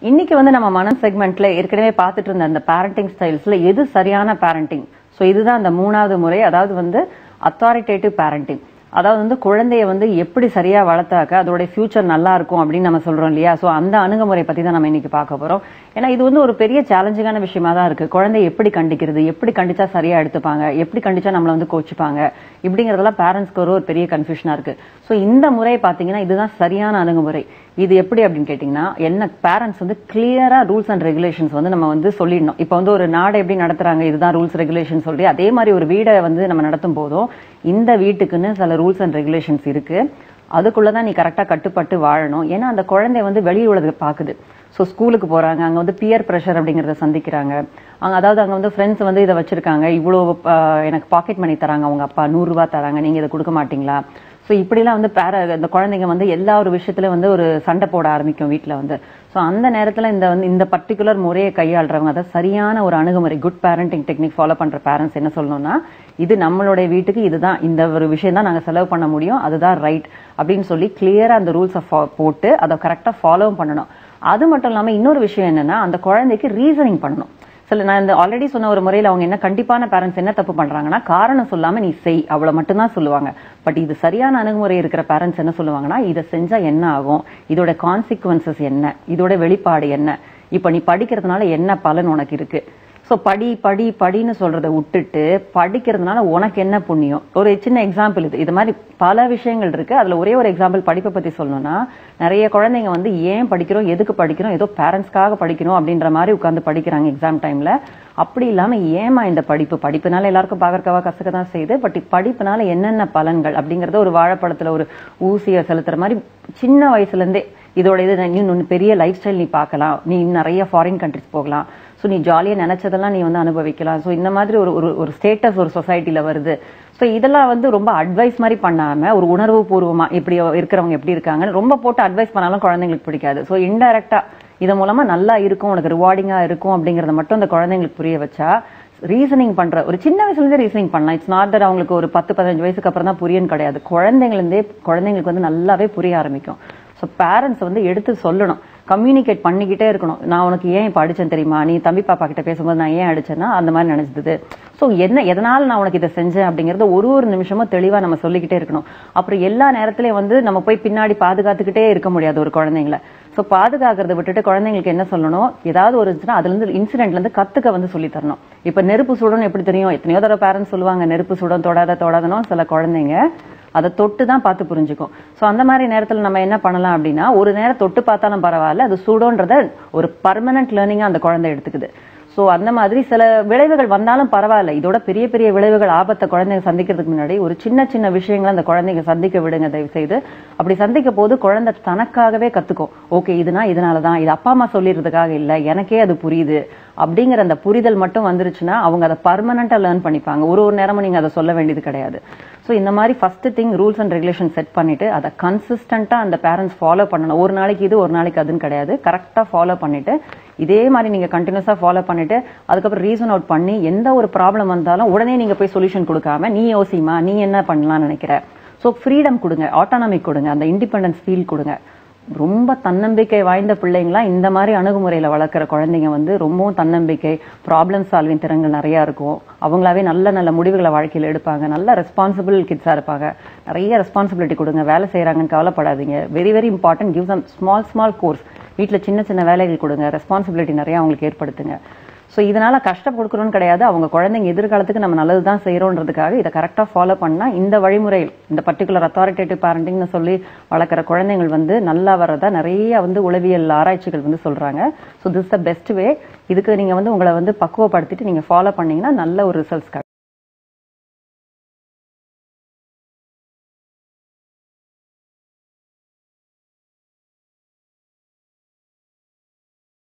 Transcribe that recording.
இன்னைக்கு வந்து நம்ம மனம் செக்மெண்ட்ல ஏற்கனவே பார்த்துட்டு இருந்த அந்த பேரண்டிங் ஸ்டைல்ஸ்ல எது சரியான பேரண்டிங் ஸோ இதுதான் அந்த மூணாவது முறை அதாவது வந்து அத்தாரிட்டேட்டிவ் பேரண்டிங் அதாவது வந்து குழந்தைய வந்து எப்படி சரியா வளர்த்தாக்க அதோட ஃபியூச்சர் நல்லா இருக்கும் அப்படின்னு நம்ம சொல்றோம் இல்லையா ஸோ அந்த அணுகுமுறை பத்தி தான் நம்ம இன்னைக்கு பார்க்க போறோம் ஏன்னா இது வந்து ஒரு பெரிய சேலஞ்சிங்கான விஷயமா தான் இருக்கு குழந்தைய எப்படி கண்டிக்கிறது எப்படி கண்டிச்சா சரியா எடுத்துப்பாங்க எப்படி கண்டிச்சா நம்மள வந்து கோச்சிப்பாங்க இப்படிங்கறதெல்லாம் பேரண்ட்ஸ்க்கு ஒரு ஒரு பெரிய கன்ஃபியூஷனா இருக்கு ஸோ இந்த முறை பாத்தீங்கன்னா இதுதான் சரியான அணுகுமுறை இது எப்படி அப்படின்னு கேட்டீங்கன்னா என்ன பேரண்ட்ஸ் வந்து கிளியரா ரூல்ஸ் அண்ட் ரெகுலேஷன்ஸ் வந்து நம்ம வந்து சொல்லிடணும் இப்போ வந்து ஒரு நாடு எப்படி நடத்துறாங்க இதுதான் ரூல்ஸ் ரெகுலேஷன் சொல்லி அதே மாதிரி ஒரு வீடை வந்து நம்ம நடத்தும் போதும் இந்த வீட்டுக்குன்னு சில ரூல்ஸ் அண்ட் ரெகுலேஷன்ஸ் இருக்கு அதுக்குள்ளதான் நீ கரெக்டா கட்டுப்பட்டு வாழணும் ஏன்னா அந்த குழந்தை வந்து வெளி உலகத்தை பாக்குது ஸோ ஸ்கூலுக்கு போறாங்க அங்க வந்து பியர் ப்ரெஷர் அப்படிங்கறத சந்திக்கிறாங்க அங்க அதாவது அங்க வந்து ஃப்ரெண்ட்ஸ் வந்து இதை வச்சிருக்காங்க இவ்வளோ எனக்கு பாக்கெட் மணி தராங்க அவங்க அப்பா நூறு ரூபாய் தராங்க நீங்க இதை கொடுக்க மாட்டீங்களா ஸோ இப்படிலாம் வந்து பேர இந்த குழந்தைங்க வந்து எல்லா ஒரு விஷயத்துல வந்து ஒரு சண்டை போட ஆரம்பிக்கும் வீட்டில் வந்து ஸோ அந்த நேரத்தில் இந்த வந்து இந்த பர்டிகுலர் முறையை கையாளுறவங்க அதை சரியான ஒரு அணுகுமுறை குட் பேரண்டிங் டெக்னிக் ஃபாலோ பண்ற பேரண்ட்ஸ் என்ன சொல்லணும்னா இது நம்மளுடைய வீட்டுக்கு இதுதான் இந்த ஒரு விஷயம் தான் நாங்கள் செலவு பண்ண முடியும் அதுதான் ரைட் அப்படின்னு சொல்லி கிளியரா அந்த ரூல்ஸை போட்டு அதை கரெக்டாக ஃபாலோவும் பண்ணணும் அது மட்டும் இல்லாமல் இன்னொரு விஷயம் என்னன்னா அந்த குழந்தைக்கு ரீசனிங் பண்ணணும் சில நான் இந்த ஆல்ரெடி சொன்ன ஒரு முறையில் அவங்க என்ன கண்டிப்பான பேரண்ட்ஸ் என்ன தப்பு பண்றாங்கன்னா காரணம் சொல்லாம நீ செய் அவ்வளவு மட்டும்தான் சொல்லுவாங்க பட் இது சரியான அணுகுமுறை இருக்கிற பேரண்ட்ஸ் என்ன சொல்லுவாங்கன்னா இதை செஞ்சா என்ன ஆகும் இதோட கான்சிக்வன்சஸ் என்ன இதோட வெளிப்பாடு என்ன இப்ப நீ படிக்கிறதுனால என்ன பலன் உனக்கு இருக்கு ஸோ படி படி படின்னு சொல்றதை விட்டுட்டு படிக்கிறதுனால உனக்கு என்ன புண்ணியம் ஒரு சின்ன எக்ஸாம்பிள் இது இது மாதிரி பல விஷயங்கள் இருக்கு அதுல ஒரே ஒரு எக்ஸாம்பிள் படிப்பை பத்தி சொல்லணும்னா நிறைய குழந்தைங்க வந்து ஏன் படிக்கிறோம் எதுக்கு படிக்கிறோம் ஏதோ பேரண்ட்ஸ்க்காக படிக்கணும் அப்படின்ற மாதிரி உட்காந்து படிக்கிறாங்க எக்ஸாம் டைம்ல அப்படி இல்லாம ஏமா இந்த படிப்பு படிப்புனால எல்லாருக்கும் பாக்கறக்கவா கசக்க தான் செய்யுது பட் படிப்புனால என்னென்ன பலன்கள் அப்படிங்கறத ஒரு வாழைப்பழத்துல ஒரு ஊசியை செலுத்துற மாதிரி சின்ன வயசுல இருந்தே இதோட இது இன்னும் பெரிய லைஃப் ஸ்டைல் நீ பார்க்கலாம் நீ நிறைய ஃபாரின் கண்ட்ரிஸ் போகலாம் ஸோ நீ ஜாலியாக நினைச்சதெல்லாம் நீ வந்து அனுபவிக்கலாம் ஸோ இந்த மாதிரி ஒரு ஒரு ஒரு ஸ்டேட்டஸ் ஒரு சொசைட்டில வருது ஸோ இதெல்லாம் வந்து ரொம்ப அட்வைஸ் மாதிரி பண்ணாம ஒரு உணர்வு பூர்வமா இப்படி இருக்கிறவங்க எப்படி இருக்காங்கன்னு ரொம்ப போட்டு அட்வைஸ் பண்ணாலும் குழந்தைங்களுக்கு பிடிக்காது ஸோ இன்டைரக்டா இதன் மூலமா நல்லா இருக்கும் உனக்கு ரிவார்டிங்கா இருக்கும் அப்படிங்கறத மட்டும் அந்த குழந்தைங்களுக்கு புரிய வச்சா ரீசனிங் பண்ற ஒரு சின்ன வயசுல இருந்தே ரீசனிங் பண்ணலாம் இட்ஸ் நாட் தட் அவங்களுக்கு ஒரு பத்து பதினஞ்சு வயசுக்கு அப்புறம் தான் புரியன்னு கிடையாது குழந்தைங்கள இருந்தே குழந்தைங்களுக்கு வந்து நல்லாவே புரிய ஆரம்பிக்கும் ஸோ பேரண்ட்ஸ் வந்து எடுத்து சொல்லணும் கம்யூனிகேட் பண்ணிக்கிட்டே இருக்கணும் நான் உனக்கு ஏன் இப்போ அடிச்சேன் தெரியுமா நீ தம்பி பாப்பா கிட்ட பேசும்போது நான் ஏன் அடிச்சேன்னா அந்த மாதிரி நினைச்சது ஸோ என்ன எதனால நான் உனக்கு இதை செஞ்சேன் அப்படிங்கறத ஒரு ஒரு நிமிஷமும் தெளிவா நம்ம சொல்லிக்கிட்டே இருக்கணும் அப்புறம் எல்லா நேரத்திலயும் வந்து நம்ம போய் பின்னாடி பாதுகாத்துக்கிட்டே இருக்க முடியாது ஒரு குழந்தைங்கள ஸோ பாதுகாக்கிறத விட்டுட்டு குழந்தைங்களுக்கு என்ன சொல்லணும் ஏதாவது ஒரு இருந்துச்சுன்னா அதுல இருந்து இன்சிடென்ட்ல இருந்து கத்துக்க வந்து சொல்லி தரணும் இப்ப நெருப்பு சுடணும் எப்படி தெரியும் எத்தனையோ தடவை பேரண்ட்ஸ் சொல்லுவாங்க நெருப்பு சுடம் தொடாத தொடாதனும் சில குழந்தைங்க அதை தொட்டு தான் பார்த்து புரிஞ்சுக்கும் ஸோ அந்த மாதிரி நேரத்தில் நம்ம என்ன பண்ணலாம் அப்படின்னா ஒரு நேரம் தொட்டு பார்த்தாலும் பரவாயில்ல அது சுடோன்றத ஒரு பர்மனன்ட் லேர்னிங்கா அந்த குழந்தை எடுத்துக்குது ஸோ அந்த மாதிரி சில விளைவுகள் வந்தாலும் பரவாயில்ல இதோட பெரிய பெரிய விளைவுகள் ஆபத்தை குழந்தைங்க சந்திக்கிறதுக்கு முன்னாடி ஒரு சின்ன சின்ன விஷயங்களை அந்த குழந்தைங்க சந்திக்க விடுங்க தயவு செய்து அப்படி சந்திக்க போது குழந்தை தனக்காகவே கத்துக்கும் ஓகே இதுனா இதனாலதான் இது அப்பா அம்மா சொல்லிடுறதுக்காக இல்ல எனக்கே அது புரியுது அப்படிங்கிற அந்த புரிதல் மட்டும் வந்துருச்சுன்னா அவங்க அதை பர்மனண்டா லேர்ன் பண்ணிப்பாங்க ஒரு ஒரு நேரமும் நீங்க அதை சொல்ல வேண்டியது கிடையாது ஸோ இந்த மாதிரி first thing rules and regulation set பண்ணிட்டு அதை கன்சிஸ்டண்டா அந்த பேரண்ட்ஸ் ஃபாலோ பண்ணணும் ஒரு நாளைக்கு இது ஒரு நாளைக்கு அதுன்னு கிடையாது கரெக்டா ஃபாலோ பண்ணிட்டு இதே மாதிரி நீங்க கண்டினியூஸா ஃபாலோ பண்ணிட்டு அதுக்கப்புறம் ரீசன் அவுட் பண்ணி எந்த ஒரு ப்ராப்ளம் வந்தாலும் உடனே நீங்க போய் சொல்யூஷன் கொடுக்காம நீ யோசிமா நீ என்ன பண்ணலாம்னு நினைக்கிற ஸோ ஃப்ரீடம் கொடுங்க ஆட்டானமிக் கொடுங்க அந்த இண்டிபெண்டன்ஸ் ஃபீல் கொடுங்க ரொம்ப தன்னம்பிக்கை வாய்ந்த பிள்ளைங்களா இந்த மாதிரி அணுகுமுறையில வளர்க்குற குழந்தைங்க வந்து ரொம்பவும் தன்னம்பிக்கை ப்ராப்ளம் சால்விங் திறன்கள் நிறைய இருக்கும் அவங்களாவே நல்ல நல்ல முடிவுகளை வாழ்க்கையில் எடுப்பாங்க நல்ல ரெஸ்பான்சிபிள் கிட்ஸா இருப்பாங்க நிறைய ரெஸ்பான்சிபிலிட்டி கொடுங்க வேலை செய்யறாங்கன்னு கவலைப்படாதீங்க very very important give some small small chores வீட்டில் சின்ன சின்ன வேலைகள் கொடுங்க ரெஸ்பான்சிபிலிட்டி நிறைய அவங்களுக்கு ஏற்படுத்துங்க ஸோ இதனால கஷ்டம் கொடுக்கணும்னு கிடையாது அவங்க குழந்தைங்க எதிர்காலத்துக்கு நம்ம நல்லது தான் செய்யறோன்றதுக்காக இதை கரெக்டாக ஃபாலோ பண்ணா இந்த வழிமுறையில் இந்த பர்டிகுலர் அத்தாரிட்டேட்டிவ் பேரண்டிங்னு சொல்லி வளர்க்குற குழந்தைகள் வந்து நல்லா வரதா நிறைய வந்து உளவியல் ஆராய்ச்சிகள் வந்து சொல்றாங்க so this the best way இதுக்கு நீங்க வந்து உங்களை வந்து பக்குவப்படுத்திட்டு நீங்க ஃபாலோ பண்ணீங்கன்னா நல்ல ஒரு ரிசல்ட்ஸ்